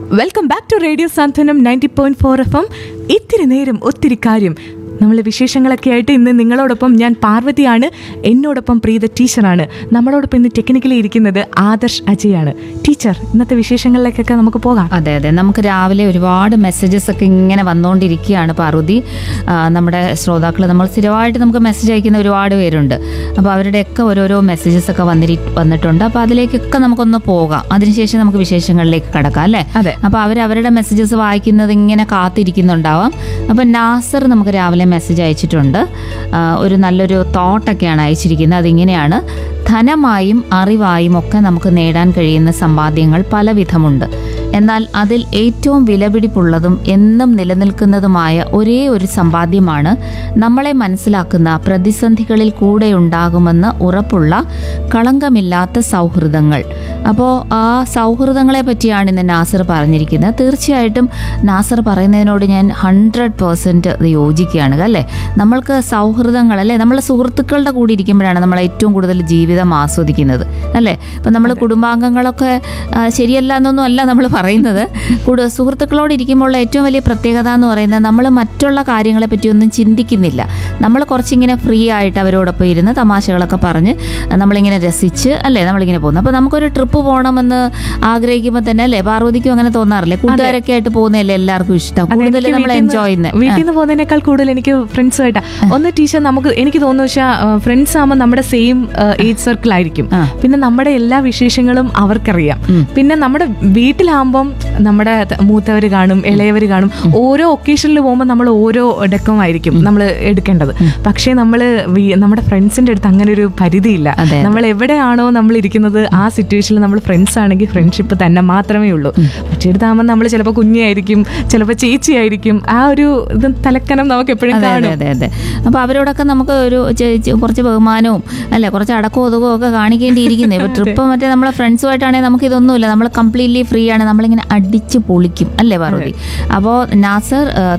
Welcome back to radio Santhwanam ninety point four F M ഇത്തിരി നേരം ഒത്തിരി കാര്യം നമ്മളെ വിശേഷങ്ങളൊക്കെ ആയിട്ട് ഇന്ന് നിങ്ങളോടൊപ്പം ഞാൻ പാർവതിയാണ് എന്നോടൊപ്പം പ്രീത ടീച്ചറാണ് നമ്മളോടൊപ്പം ഇന്ന് ടെക്നിക്കലി ഇരിക്കുന്നത് ആദർശ് അജയാണ് ടീച്ചർ ഇന്നത്തെ വിശേഷങ്ങളിലേക്കൊക്കെ നമുക്ക് പോകാം അതെ അതെ നമുക്ക് രാവിലെ ഒരുപാട് മെസ്സേജസ് ഒക്കെ ഇങ്ങനെ വന്നുകൊണ്ടിരിക്കുകയാണ് പാർവതി ആ, നമ്മുടെ ശ്രോതാക്കൾ നമ്മൾ സ്ഥിരമായിട്ട് നമുക്ക് മെസ്സേജ് അയക്കുന്ന ഒരുപാട് പേരുണ്ട് അപ്പോൾ അവരുടെയൊക്കെ ഓരോരോ മെസ്സേജസ് ഒക്കെ വന്നിരി വന്നിട്ടുണ്ട് അപ്പോൾ അതിലേക്കൊക്കെ നമുക്കൊന്ന് പോകാം അതിനുശേഷം നമുക്ക് വിശേഷങ്ങളിലേക്ക് കടക്കാം അല്ലേ അതെ. അപ്പോൾ അവർ അവരുടെ മെസ്സേജസ് വായിക്കുന്നത് ഇങ്ങനെ കാത്തിരിക്കുന്നുണ്ടാവാം അപ്പോൾ നാസർ നമുക്ക് രാവിലെ മെസ്സേജ് അയച്ചിട്ടുണ്ട് ആ, ഒരു നല്ലൊരു തോട്ടൊക്കെയാണ് അയച്ചിരിക്കുന്നത് അതിങ്ങനെയാണ് ധനമായും അറിവായും ഒക്കെ നമുക്ക് നേടാൻ കഴിയുന്ന സമ്പാദ്യങ്ങൾ പലവിധമുണ്ട് എന്നാൽ അതിൽ ഏറ്റവും വിലപിടിപ്പുള്ളതും എന്നും നിലനിൽക്കുന്നതുമായ ഒരേ ഒരു സമ്പാദ്യമാണ് നമ്മളെ മനസ്സിലാക്കുന്ന പ്രതിസന്ധികളിൽ കൂടെ ഉണ്ടാകുമെന്ന് ഉറപ്പുള്ള കളങ്കമില്ലാത്ത സൗഹൃദങ്ങൾ അപ്പോൾ ആ സൗഹൃദങ്ങളെ പറ്റിയാണ് ഇന്ന് നാസർ പറഞ്ഞിരിക്കുന്നത് തീർച്ചയായിട്ടും നാസർ പറയുന്നതിനോട് ഞാൻ ഹൺഡ്രഡ് പേഴ്സൻറ്റ് യോജിക്കുകയാണ് അല്ലേ നമ്മൾക്ക് സൗഹൃദങ്ങൾ അല്ലേ നമ്മൾ സുഹൃത്തുക്കളുടെ കൂടെ ഇരിക്കുമ്പോഴാണ് നമ്മൾ ഏറ്റവും കൂടുതൽ ജീവിതം ആസ്വദിക്കുന്നത് അല്ലേ ഇപ്പം നമ്മൾ കുടുംബാംഗങ്ങളൊക്കെ ആ, ശരിയല്ല എന്നൊന്നും അല്ല നമ്മൾ പറയുന്നത് കൂടു സുഹൃത്തുക്കളോട് ഇരിക്കുമ്പോൾ ഏറ്റവും വലിയ പ്രത്യേകത എന്ന് പറയുന്നത് നമ്മൾ മറ്റുള്ള കാര്യങ്ങളെ പറ്റിയൊന്നും ചിന്തിക്കുന്നില്ല നമ്മൾ കുറച്ചിങ്ങനെ ഫ്രീ ആയിട്ട് അവരോടൊപ്പം ഇരുന്ന് തമാശകളൊക്കെ പറഞ്ഞ് നമ്മളിങ്ങനെ രസിച്ച് അല്ലേ നമ്മളിങ്ങനെ പോകുന്നു അപ്പോൾ നമുക്കൊരു ട്രിപ്പ് പോകണമെന്ന് ആഗ്രഹിക്കുമ്പോൾ തന്നെ അല്ലേ പാർവതിക്കും അങ്ങനെ തോന്നാറില്ലേ കൂട്ടുകാരൊക്കെ ആയിട്ട് പോകുന്നതല്ലേ എല്ലാവർക്കും ഇഷ്ടം അതെ, കൂടുതൽ എനിക്ക് നമ്മൾ വീട്ടിൽ നിന്ന് എൻജോയ് ചെയ്യുന്നത് വീട്ടിൽ നിന്ന് പോകുന്നതിനേക്കാൾ കൂടുതൽ എനിക്ക് ഫ്രണ്ട്സുമായിട്ടാ ഒന്ന് ടീച്ചർ നമുക്ക് എനിക്ക് തോന്നുന്നു വെച്ചാൽ ഫ്രണ്ട്സ് ആകുമ്പോൾ നമ്മുടെ സെയിം ഏജ് സർക്കിൾ ആയിരിക്കും ആ. പിന്നെ നമ്മുടെ എല്ലാ വിശേഷങ്ങളും അവർക്കറിയാം ഉം. പിന്നെ നമ്മുടെ വീട്ടിലാകുമ്പം നമ്മുടെ മൂത്തവർ കാണും ഇളയവർ കാണും ഓരോ ഒക്കേഷനിൽ പോകുമ്പോൾ നമ്മൾ ഓരോ ഡെക്കമായിരിക്കും നമ്മൾ എടുക്കേണ്ടത് പക്ഷേ നമ്മൾ നമ്മുടെ ഫ്രണ്ട്സിന്റെ അടുത്ത് അങ്ങനെ ഒരു പരിധിയില്ല അതെ. നമ്മൾ എവിടെയാണോ നമ്മൾ ഇരിക്കുന്നത് ആ സിറ്റുവേഷനിൽ നമ്മൾ ഫ്രണ്ട്സ് ആണെങ്കിൽ ഫ്രണ്ട്ഷിപ്പ് തന്നെ മാത്രമേ ഉള്ളൂ മറ്റേടത്താകുമ്പോൾ നമ്മൾ ചിലപ്പോൾ കുഞ്ഞായിരിക്കും ചിലപ്പോൾ ചേച്ചിയായിരിക്കും ആ ഒരു ഇത് തലക്കനം നമുക്ക് എപ്പോഴും അതെ അതെ കാണും അതെ അതെ അപ്പോൾ അവരോടൊക്കെ നമുക്ക് ഒരു ചെ- ചെ- കുറച്ച് ബഹുമാനവും അല്ലെ കുറച്ച് അടക്കവും ഒതുക്കവും ഒക്കെ കാണിക്കേണ്ടിയിരിക്കുന്നത് ഇപ്പോൾ ട്രിപ്പ് മറ്റേ നമ്മളെ ഫ്രണ്ട്സുമായിട്ടാണെങ്കിൽ നമുക്ക് ഇതൊന്നുമില്ല നമ്മൾ കംപ്ലീറ്റ്ലി ഫ്രീ ആണ് നമ്മളിങ്ങനെ അടിച്ച് പൊളിക്കും അല്ലേ പാർവതി അപ്പോൾ നാസർ ആ,